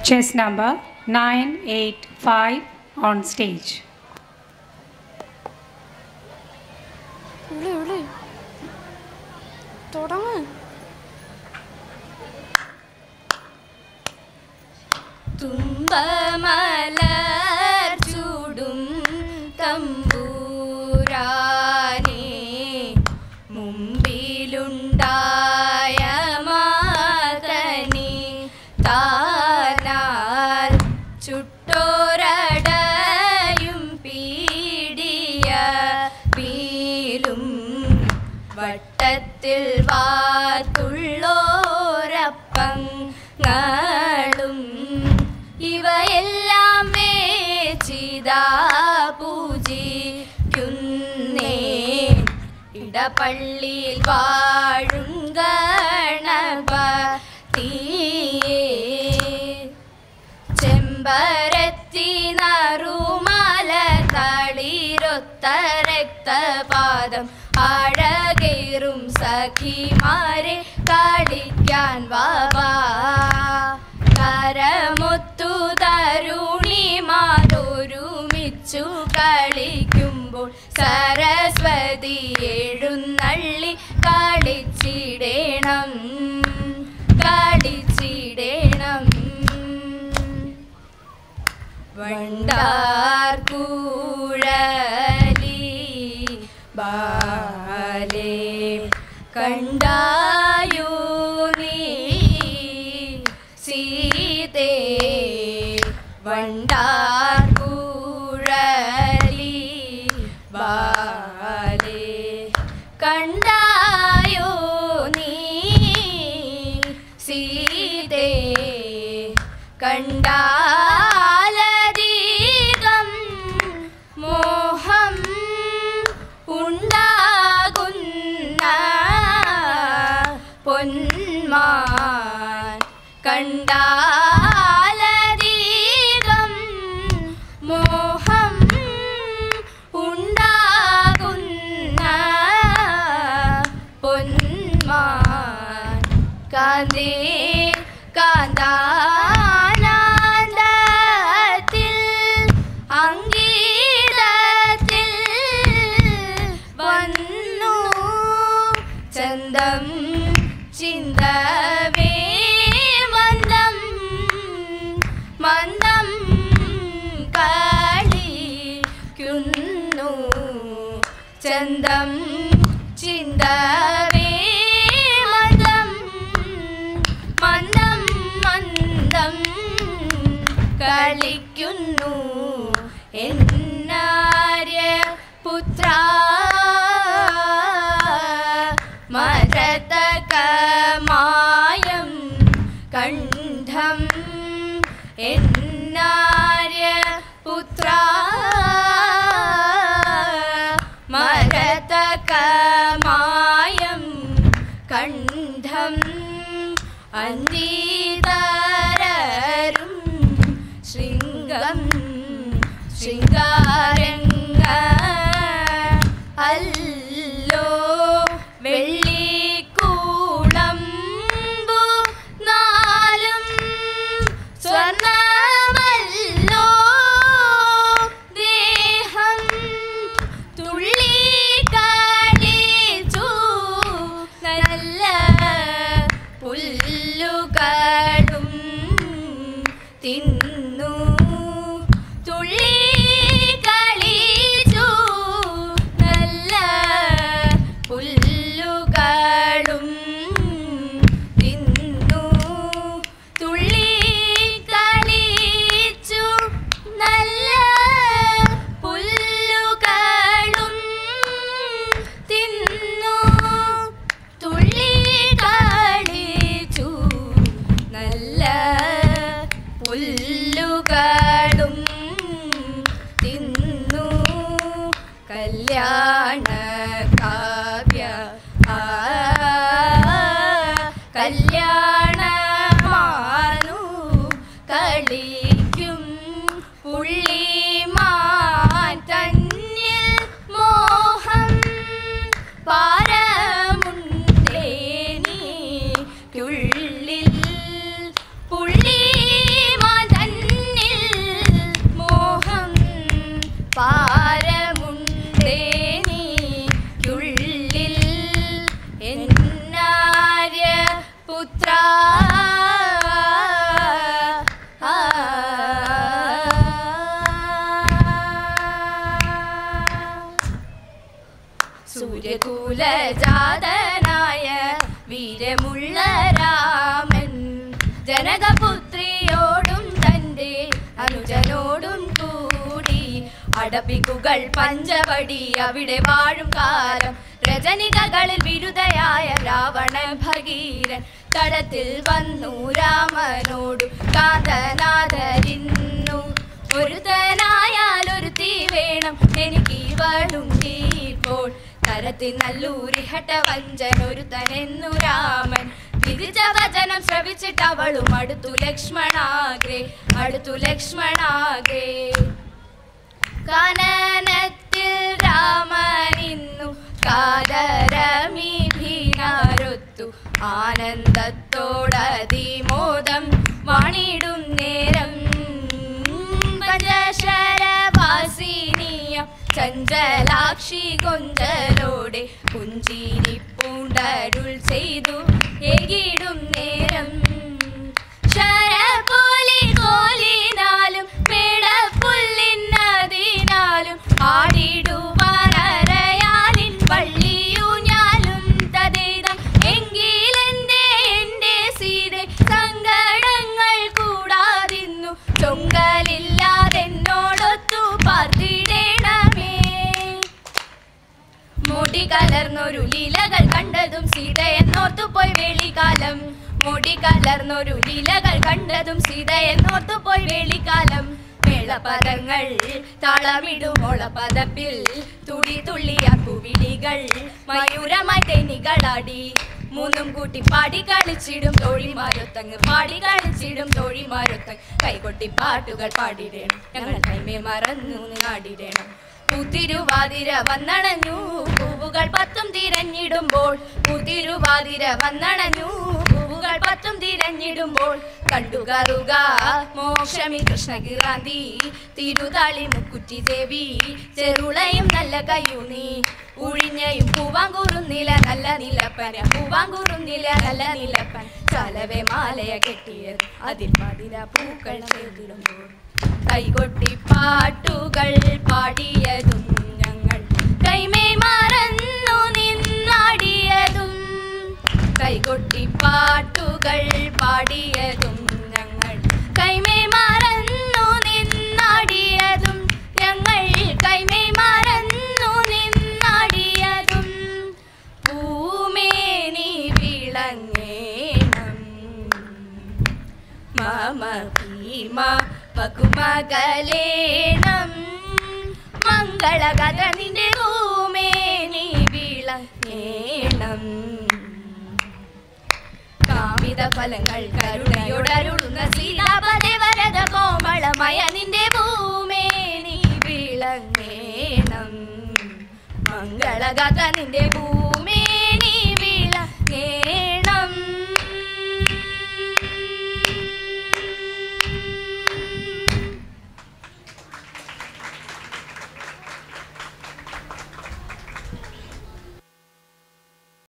Chess number 985 on stage. വിളി വിളി തുടങ്ങ് തുമ്പമലർ ചൂടും തമ്പൂരാനേ മുമ്പിലുണ്ടായ മാതനി താനാൽ ചുട്ടോരടയും പീടിയ പീലും വട്ടത്തിൽ വാർത്തുള്ളോരപ്പങ്ങളും ഇവയെല്ലാം മേച്ചിതാ പൂജിക്കുന്നേ ഇടപള്ളിയിൽ വാഴും ഗണപതിയേ ചെമ്പരത്തി നറുമാല തളിരൊത്ത രക്തപാദം അഴകേറും സഖിമാരെ കളിക്കാൻ വാവാ കരമൊത്തു തരുണിമാരൊരുമിച്ചു കളിക്കുമ്പോൾ സരസ്വതി എഴുന്നള്ളി കളിച്ചിടേണം കളിച്ചിടേണം വണ്ടാർ കൂഴലി ബാലേ കണ്ടായോ നീ സീതേ വണ്ടാർ കൂഴലി ബാലേ കണ്ടായോ നീ സീതേ കണ്ടാലധികം മോഹം ഉണ്ടാകുന്ന പൊന്മാൻ കണ്ടാലധികം മോഹം ഉണ്ടാകുന്ന പൊന്മാൻ കാന്തേ കാന്താനന്ദത്തിൽ അങ്കീതത്തിൽ വന്നു ചന്തം ചിന്തവേ മന്ദം മന്ദം കളിക്കുന്നു ചന്തം ചിന്തവേ മന്ദം മന്ദം മന്ദം കളിക്കുന്നു എന്നാര്യ പുത്ര മരതകമായം കണ്ഠം എന്നാര്യ പുത്ര മരതകമായം കണ്ഠം അന്തീതരും ശൃംഗം ശൃംഗാരംഗ അല്ലോ വെള്ളിക്കൂളമ്പു നാലും സ്വർണമല്ലോ ദേഹം തുള്ളി കളിച്ചു നല്ല പുല്ലുകളും തിന്നു തുള്ളി കളിച്ചു നല്ല പുല്ലുകളും തിന്നു തുള്ളി കളിച്ചു നല്ല പുല്ലുകളും തിന്നു തുള്ളി കളിച്ചു നല്ല പുല്ലുകളും തിന്നു കല്യാണ കാവ്യ ആ കല്യാണമാനു കളിക്കും പുള്ളിമാൻ തന്നിൽ മോഹം പാരമുണ്ടേനി പുള്ളി മടപ്പിക്കുകൾ പഞ്ചവടി അവിടെ വാഴും കാലം രജനികകളിൽ വിരുദ്ധയായ രാവണ ഭഗീരൻ തടത്തിൽ വന്നു രാമനോടു കാന്തനാഥരിന്നു ഒരുത്തനായാൽ ഒരു തീ വേണം എനിക്ക് ഇവളുണ്ടീപ്പോൾ തരത്തിൽ നല്ലൂരിഹട്ട വഞ്ചൻ ഒരുത്തനെന്നു രാമൻ വിധിച്ച വചനം ശ്രവിച്ചിട്ട് അവളും അടുത്തു ലക്ഷ്മണാഗ്രേ അടുത്തു ലക്ഷ്മണാഗ്രേ കാനനത്തിൽ രാമനിന്നു കാതരമി ഭീനാരൊത്തു ആനന്ദത്തോടതിമോദം വാണിടും നേരം പഞ്ചശരവാസിനിയ ചഞ്ചലാക്ഷി കൊഞ്ചലോടെ പുഞ്ചിരി പൂണ്ടരുൾ ചെയ്തു ഏകിടും നേരം ശരപോലി കോലിനാലും പേടപ്പുല്ലിന്നതിനാലും ആടിടുവാനരയാലിൻ പള്ളിയൂഞ്ഞാലും തതേതം എങ്കിലെന്തേ എന്റെ സീതെ സങ്കടങ്ങൾ കൂടാതിന്നു ചൊങ്കലില്ലാതെന്നോടൊത്തു പാർത്തിടേണമേ മുടി കലർന്നൊരു ലീലകൾ കണ്ടതും സീതയെന്നോർത്തു പോയി വേളികാലം മുടി കലർന്നൊരു ലീലകൾ കണ്ടതും സീതയെന്നോർത്തു പോയി വേളികാലം മേളപദങ്ങൾ താളമിടുമോളപദപ്പിൽ തുടി തുള്ളിയ കുവിളികൾ മയൂരമായി തെന്നികളാടി മൂന്നും കൂട്ടി പാടി കളിച്ചിടും തോഴിമാരൊത്തങ്ങ് പാടി കളിച്ചിടും തോഴിമാരൊത്തങ്ങ് കൈകൊട്ടി പാട്ടുകൾ പാടിടേണം ഞങ്ങൾ കൈമേ മറന്നു നാടിടേണം പുതിരുവാതിര വന്നണഞ്ഞു പൂവുകൾ പത്തും തിരഞ്ഞിടുമ്പോൾ പുതിരുവാതിര വന്നണഞ്ഞു പൂവുകൾ പത്തും തിരഞ്ഞിടുമ്പോൾ കണ്ടുകറുക മോക്ഷമി കൃഷ്ണകിറാന്തി തിരുതാളി മുക്കുറ്റി ദേവി ചെറുളയും നല്ല കയ്യൂനി ഉഴിഞ്ഞയും പൂവാങ്കൂറുന്നില നല്ല നിലപ്പന പൂവാങ്കൂറുന്നില നല്ല നിലപ്പൻ ചലവെ മാലയ കെട്ടിയത് അതിൽ പതിര പൂക്കൾ ചെയ്തിടുമ്പോൾ കൈകൊട്ടി പാട്ടുകൾ പാടിയതും ഞങ്ങൾ കൈമേ മറന്നു നിന്നാടിയതും കൈകൊട്ടി പാട്ടുകൾ പാടിയതും ഞങ്ങൾ കൈമേ മറന്നു നിന്നാടിയതും ഞങ്ങൾ കൈമേ മറന്നു നിന്നാടിയതും പൂമേനി വിളങ്ങേണം മമ ഭീമ പകുമകലേണം മംഗളകഥ നിന്റെ ഭൂമേനി വിളങ്ങേണം കാമിത ഫലങ്ങൾ കരുണയോടരുളുന്ന സീതാപദേ വരദ കോമളമയ നിന്റെ ഭൂമേനി വിളങ്ങേണം മംഗളകഥ നിന്റെ ഭൂ